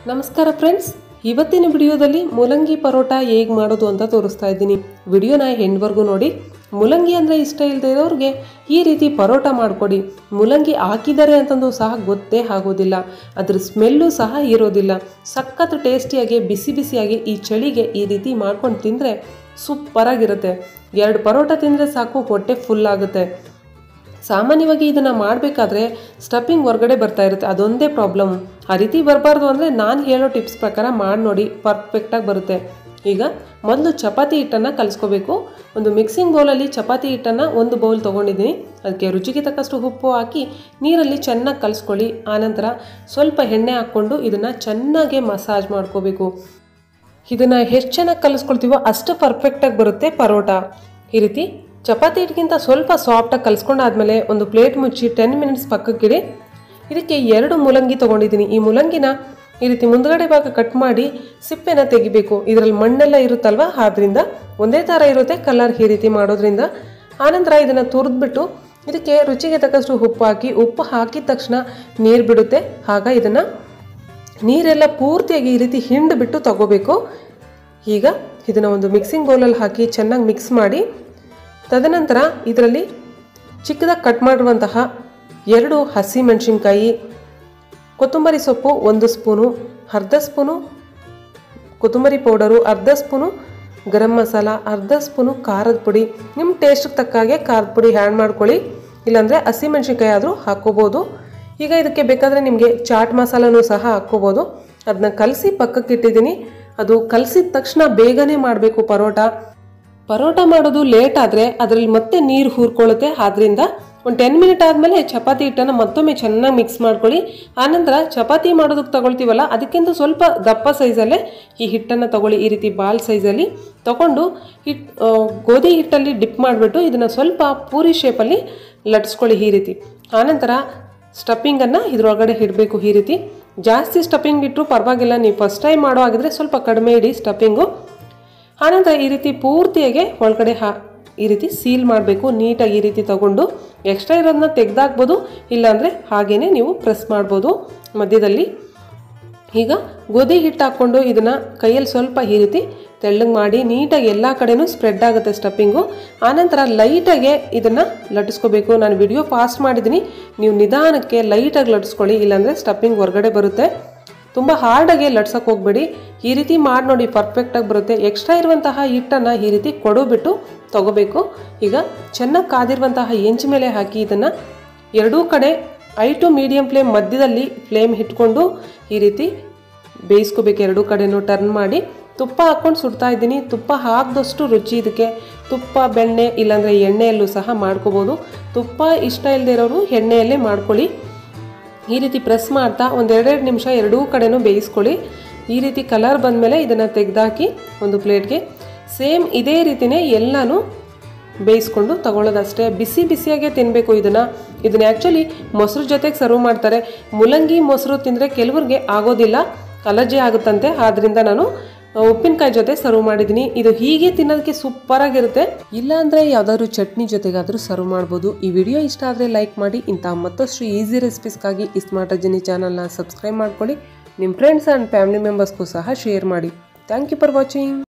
ನಮಸ್ಕಾರ ಫ್ರೆಂಡ್ಸ್ ಇವತ್ತಿನ ವಿಡಿಯೋದಲ್ಲಿ ಮೂಲಂಗಿ ಪರೋಟ ಹೇಗೆ ಮಾಡೋದು ಅಂತ ತೋರಿಸ್ತಾ ಇದ್ದೀನಿ ವಿಡಿಯೋನ ಹೆಣ್ವರೆಗೂ ನೋಡಿ ಮೂಲಂಗಿ ಅಂದರೆ ಇಷ್ಟ ಇಲ್ಲದೆ ಇರೋರಿಗೆ ಈ ರೀತಿ ಪರೋಟ ಮಾಡಿಕೊಡಿ ಮೂಲಂಗಿ ಹಾಕಿದ್ದಾರೆ ಅಂತಂದು ಸಹ ಗೊತ್ತೇ ಆಗೋದಿಲ್ಲ ಅದ್ರ ಸ್ಮೆಲ್ಲು ಸಹ ಇರೋದಿಲ್ಲ ಸಖತ್ ಟೇಸ್ಟಿಯಾಗಿ ಬಿಸಿ ಬಿಸಿಯಾಗಿ ಈ ಚಳಿಗೆ ಈ ರೀತಿ ಮಾಡ್ಕೊಂಡು ತಿಂದರೆ ಸೂಪರಾಗಿರುತ್ತೆ ಎರಡು ಪರೋಟ ತಿಂದರೆ ಸಾಕು ಹೊಟ್ಟೆ ಫುಲ್ ಆಗುತ್ತೆ ಸಾಮಾನ್ಯವಾಗಿ ಇದನ್ನು ಮಾಡಬೇಕಾದ್ರೆ ಸ್ಟಫಿಂಗ್ ಹೊರಗಡೆ ಬರ್ತಾ ಇರುತ್ತೆ ಅದೊಂದೇ ಪ್ರಾಬ್ಲಮ್ ಆ ರೀತಿ ಬರಬಾರ್ದು ಅಂದರೆ ನಾನು ಹೇಳೋ ಟಿಪ್ಸ್ ಪ್ರಕಾರ ಮಾಡಿ ನೋಡಿ ಪರ್ಫೆಕ್ಟಾಗಿ ಬರುತ್ತೆ ಈಗ ಮೊದಲು ಚಪಾತಿ ಹಿಟ್ಟನ್ನು ಕಲಿಸ್ಕೋಬೇಕು ಒಂದು ಮಿಕ್ಸಿಂಗ್ ಬೌಲಲ್ಲಿ ಚಪಾತಿ ಹಿಟ್ಟನ್ನು ಒಂದು ಬೌಲ್ ತೊಗೊಂಡಿದ್ದೀನಿ ಅದಕ್ಕೆ ರುಚಿಗೆ ತಕ್ಕಷ್ಟು ಉಪ್ಪು ಹಾಕಿ ನೀರಲ್ಲಿ ಚೆನ್ನಾಗಿ ಕಲಿಸ್ಕೊಳ್ಳಿ ಆನಂತರ ಸ್ವಲ್ಪ ಎಣ್ಣೆ ಹಾಕ್ಕೊಂಡು ಇದನ್ನು ಚೆನ್ನಾಗಿ ಮಸಾಜ್ ಮಾಡ್ಕೋಬೇಕು ಇದನ್ನು ಎಷ್ಟು ಚೆನ್ನಾಗಿ ಕಲಿಸ್ಕೊಳ್ತೀವೋ ಅಷ್ಟು ಪರ್ಫೆಕ್ಟಾಗಿ ಬರುತ್ತೆ ಪರೋಟ ಈ ರೀತಿ ಚಪಾತಿ ಹಿಟ್ಟಿಗಿಂತ ಸ್ವಲ್ಪ ಸಾಫ್ಟಾಗಿ ಕಲಿಸ್ಕೊಂಡಾದ್ಮೇಲೆ ಒಂದು ಪ್ಲೇಟ್ ಮುಚ್ಚಿ ಟೆನ್ ಮಿನಿಟ್ಸ್ ಪಕ್ಕಕ್ಕಿಡಿ ಇದಕ್ಕೆ ಎರಡು ಮೂಲಂಗಿ ತೊಗೊಂಡಿದ್ದೀನಿ ಈ ಮೂಲಂಗಿನ ಈ ರೀತಿ ಮುಂದ್ಗಡೆ ಭಾಗ ಕಟ್ ಮಾಡಿ ಸಿಪ್ಪೆನ ತೆಗಿಬೇಕು ಇದರಲ್ಲಿ ಮಣ್ಣೆಲ್ಲ ಇರುತ್ತಲ್ವ ಆದ್ರಿಂದ ಒಂದೇ ಥರ ಇರುತ್ತೆ ಕಲರ್ ಈ ರೀತಿ ಮಾಡೋದ್ರಿಂದ ಆನಂತರ ಇದನ್ನು ತುರಿದ್ಬಿಟ್ಟು ಇದಕ್ಕೆ ರುಚಿಗೆ ತಕ್ಕಷ್ಟು ಉಪ್ಪು ಹಾಕಿ ಉಪ್ಪು ಹಾಕಿದ ತಕ್ಷಣ ನೀರು ಬಿಡುತ್ತೆ ಆಗ ಇದನ್ನು ನೀರೆಲ್ಲ ಪೂರ್ತಿಯಾಗಿ ಈ ರೀತಿ ಹಿಂಡು ಬಿಟ್ಟು ತಗೋಬೇಕು ಈಗ ಇದನ್ನು ಒಂದು ಮಿಕ್ಸಿಂಗ್ ಬೌಲಲ್ಲಿ ಹಾಕಿ ಚೆನ್ನಾಗಿ ಮಿಕ್ಸ್ ಮಾಡಿ ತದನಂತರ ಇದರಲ್ಲಿ ಚಿಕ್ಕದಾಗಿ ಕಟ್ ಮಾಡಿರುವಂತಹ ಎರಡು ಹಸಿ ಮೆಣಸಿನ್ಕಾಯಿ ಕೊತ್ತಂಬರಿ ಸೊಪ್ಪು ಒಂದು ಸ್ಪೂನು ಅರ್ಧ ಸ್ಪೂನು ಕೊತ್ತಂಬರಿ ಪೌಡರು ಅರ್ಧ ಸ್ಪೂನು ಗರಂ ಮಸಾಲ ಅರ್ಧ ಸ್ಪೂನು ಖಾರದ ಪುಡಿ ನಿಮ್ಮ ಟೇಸ್ಟ್ಗೆ ತಕ್ಕ ಹಾಗೆ ಖಾರದ ಪುಡಿ ಹ್ಯಾಡ್ ಮಾಡ್ಕೊಳ್ಳಿ ಇಲ್ಲಾಂದರೆ ಹಸಿ ಮೆಣಸಿನ್ಕಾಯಿ ಆದರೂ ಹಾಕ್ಕೋಬೋದು ಈಗ ಇದಕ್ಕೆ ಬೇಕಾದರೆ ನಿಮಗೆ ಚಾಟ್ ಮಸಾಲನೂ ಸಹ ಹಾಕ್ಕೋಬೋದು ಅದನ್ನ ಕಲಸಿ ಪಕ್ಕಕ್ಕೆ ಇಟ್ಟಿದ್ದೀನಿ ಅದು ಕಲಸಿದ ತಕ್ಷಣ ಬೇಗನೆ ಮಾಡಬೇಕು ಪರೋಟ ಪರೋಟ ಮಾಡೋದು ಲೇಟ್ ಆದರೆ ಅದರಲ್ಲಿ ಮತ್ತೆ ನೀರು ಹೂರ್ಕೊಳ್ಳುತ್ತೆ ಆದ್ರಿಂದ ಒಂದು ಟೆನ್ ಮಿನಿಟ್ ಆದಮೇಲೆ ಚಪಾತಿ ಹಿಟ್ಟನ್ನು ಮತ್ತೊಮ್ಮೆ ಚೆನ್ನಾಗಿ ಮಿಕ್ಸ್ ಮಾಡ್ಕೊಳ್ಳಿ ಆನಂತರ ಚಪಾತಿ ಮಾಡೋದಕ್ಕೆ ತಗೊಳ್ತೀವಲ್ಲ ಅದಕ್ಕಿಂತ ಸ್ವಲ್ಪ ದಪ್ಪ ಸೈಜಲ್ಲೇ ಈ ಹಿಟ್ಟನ್ನು ತಗೊಳ್ಳಿ ಈ ರೀತಿ ಬಾಲ್ ಸೈಜಲ್ಲಿ ತಗೊಂಡು ಹಿಟ್ ಆ, ಗೋಧಿ ಹಿಟ್ಟಲ್ಲಿ ಡಿಪ್ ಮಾಡಿಬಿಟ್ಟು ಇದನ್ನು ಸ್ವಲ್ಪ ಪೂರಿ ಶೇಪಲ್ಲಿ ಲಟ್ಸ್ಕೊಳ್ಳಿ ಈ ರೀತಿ ಆನಂತರ ಸ್ಟಫಿಂಗನ್ನು ಇದ್ರೊಳಗಡೆ ಇಡಬೇಕು ಈ ರೀತಿ ಜಾಸ್ತಿ ಸ್ಟಫಿಂಗ್ ಇಟ್ಟರು ಪರವಾಗಿಲ್ಲ ನೀವು ಫಸ್ಟ್ ಟೈಮ್ ಮಾಡೋ ಆಗಿದ್ರೆ ಸ್ವಲ್ಪ ಕಡಿಮೆ ಇಡಿ ಸ್ಟಫಿಂಗು ಆನಂತರ ಈ ರೀತಿ ಪೂರ್ತಿಯಾಗಿ ಒಳಗಡೆ ಹಾ ಈ ರೀತಿ ಸೀಲ್ ಮಾಡಬೇಕು ನೀಟಾಗಿ ಈ ರೀತಿ ತಗೊಂಡು ಎಕ್ಸ್ಟ್ರಾ ಇರೋದನ್ನ ತೆಗೆದಾಕ್ಬೋದು ಇಲ್ಲಾಂದರೆ ಹಾಗೇ ನೀವು ಪ್ರೆಸ್ ಮಾಡ್ಬೋದು ಮಧ್ಯದಲ್ಲಿ ಈಗ ಗೋಧಿ ಹಿಟ್ಟು ಹಾಕ್ಕೊಂಡು ಇದನ್ನು ಕೈಯಲ್ಲಿ ಸ್ವಲ್ಪ ಈ ರೀತಿ ತೆಳ್ಳಗೆ ಮಾಡಿ ನೀಟಾಗಿ ಎಲ್ಲ ಕಡೆನೂ ಸ್ಪ್ರೆಡ್ ಆಗುತ್ತೆ ಸ್ಟಫಿಂಗು ಆನಂತರ ಲೈಟಾಗೆ ಇದನ್ನು ಲಟ್ಟಿಸ್ಕೋಬೇಕು ನಾನು ವಿಡಿಯೋ ಫಾಸ್ಟ್ ಮಾಡಿದ್ದೀನಿ ನೀವು ನಿಧಾನಕ್ಕೆ ಲೈಟಾಗಿ ಲಟ್ಟಿಸ್ಕೊಳ್ಳಿ ಇಲ್ಲಾಂದರೆ ಸ್ಟಫಿಂಗ್ ಹೊರಗಡೆ ಬರುತ್ತೆ ತುಂಬ ಹಾರ್ಡಾಗಿ ಲಟ್ಸೋಕೆ ಹೋಗಬೇಡಿ ಈ ರೀತಿ ಮಾಡಿ ನೋಡಿ ಪರ್ಫೆಕ್ಟಾಗಿ ಬರುತ್ತೆ ಎಕ್ಸ್ಟ್ರಾ ಇರುವಂತಹ ಹಿಟ್ಟನ್ನು ಈ ರೀತಿ ಕೊಡೋಬಿಟ್ಟು ತಗೋಬೇಕು ಈಗ ಚೆನ್ನಾಗಿ ಕಾದಿರುವಂತಹ ಹೆಂಚು ಮೇಲೆ ಹಾಕಿ ಇದನ್ನು ಎರಡೂ ಕಡೆ ಐ ಟು ಮೀಡಿಯಮ್ ಫ್ಲೇಮ್ ಮಧ್ಯದಲ್ಲಿ ಫ್ಲೇಮ್ ಇಟ್ಕೊಂಡು ಈ ರೀತಿ ಬೇಯಿಸ್ಕೋಬೇಕು ಎರಡೂ ಕಡೆನೂ ಟರ್ನ್ ಮಾಡಿ ತುಪ್ಪ ಹಾಕ್ಕೊಂಡು ಸುಡ್ತಾ ಇದ್ದೀನಿ ತುಪ್ಪ ಹಾಕಿದಷ್ಟು ರುಚಿ ಇದಕ್ಕೆ ತುಪ್ಪ ಬೆಣ್ಣೆ ಇಲ್ಲಾಂದರೆ ಎಣ್ಣೆಯಲ್ಲೂ ಸಹ ಮಾಡ್ಕೋಬೋದು ತುಪ್ಪ ಇಷ್ಟ ಇಲ್ಲದೆ ಇರೋರು ಎಣ್ಣೆಯಲ್ಲೇ ಮಾಡ್ಕೊಳ್ಳಿ ಈ ರೀತಿ ಪ್ರೆಸ್ ಮಾಡ್ತಾ ಒಂದು ಎರಡೆರಡು ನಿಮಿಷ ಎರಡೂ ಕಡೆನೂ ಬೇಯಿಸ್ಕೊಳ್ಳಿ ಈ ರೀತಿ ಕಲರ್ ಬಂದಮೇಲೆ ಇದನ್ನು ತೆಗೆದಾಕಿ ಒಂದು ಪ್ಲೇಟ್ಗೆ ಸೇಮ್ ಇದೇ ರೀತಿನೇ ಎಲ್ಲನೂ ಬೇಯಿಸ್ಕೊಂಡು ತಗೊಳ್ಳೋದಷ್ಟೇ ಬಿಸಿ ಬಿಸಿಯಾಗೆ ತಿನ್ನಬೇಕು ಇದನ್ನು ಇದನ್ನ ಆ್ಯಕ್ಚುಲಿ ಮೊಸರು ಜೊತೆಗೆ ಸರ್ವ್ ಮಾಡ್ತಾರೆ ಮುಲಂಗಿ ಮೊಸರು ತಿಂದರೆ ಕೆಲವ್ರಿಗೆ ಆಗೋದಿಲ್ಲ ಅಲರ್ಜಿ ಆಗುತ್ತಂತೆ ಆದ್ದರಿಂದ ನಾನು ಉಪ್ಪಿನಕಾಯಿ ಜೊತೆ ಸರ್ವ್ ಮಾಡಿದ್ದೀನಿ ಇದು ಹೀಗೆ ತಿನ್ನೋದಕ್ಕೆ ಸೂಪರಾಗಿರುತ್ತೆ ಇಲ್ಲಾಂದರೆ ಯಾವುದಾದ್ರೂ ಚಟ್ನಿ ಜೊತೆಗಾದರೂ ಸರ್ವ್ ಮಾಡ್ಬೋದು ಈ ವಿಡಿಯೋ ಇಷ್ಟ ಆದರೆ ಲೈಕ್ ಮಾಡಿ ಇಂತಹ ಮತ್ತಷ್ಟು ಈಸಿ ರೆಸಿಪೀಸ್ಗಾಗಿ ಈ ಸ್ಮಾರ್ಟ್ ಅಜ್ಜನಿ ಚಾನಲ್ನ ಸಬ್ಸ್ಕ್ರೈಬ್ ಮಾಡ್ಕೊಳ್ಳಿ ನಿಮ್ಮ ಫ್ರೆಂಡ್ಸ್ ಆ್ಯಂಡ್ ಫ್ಯಾಮಿಲಿ ಮೆಂಬರ್ಸ್ಗೂ ಸಹ ಶೇರ್ ಮಾಡಿ ಥ್ಯಾಂಕ್ ಯು ಫಾರ್ ವಾಚಿಂಗ್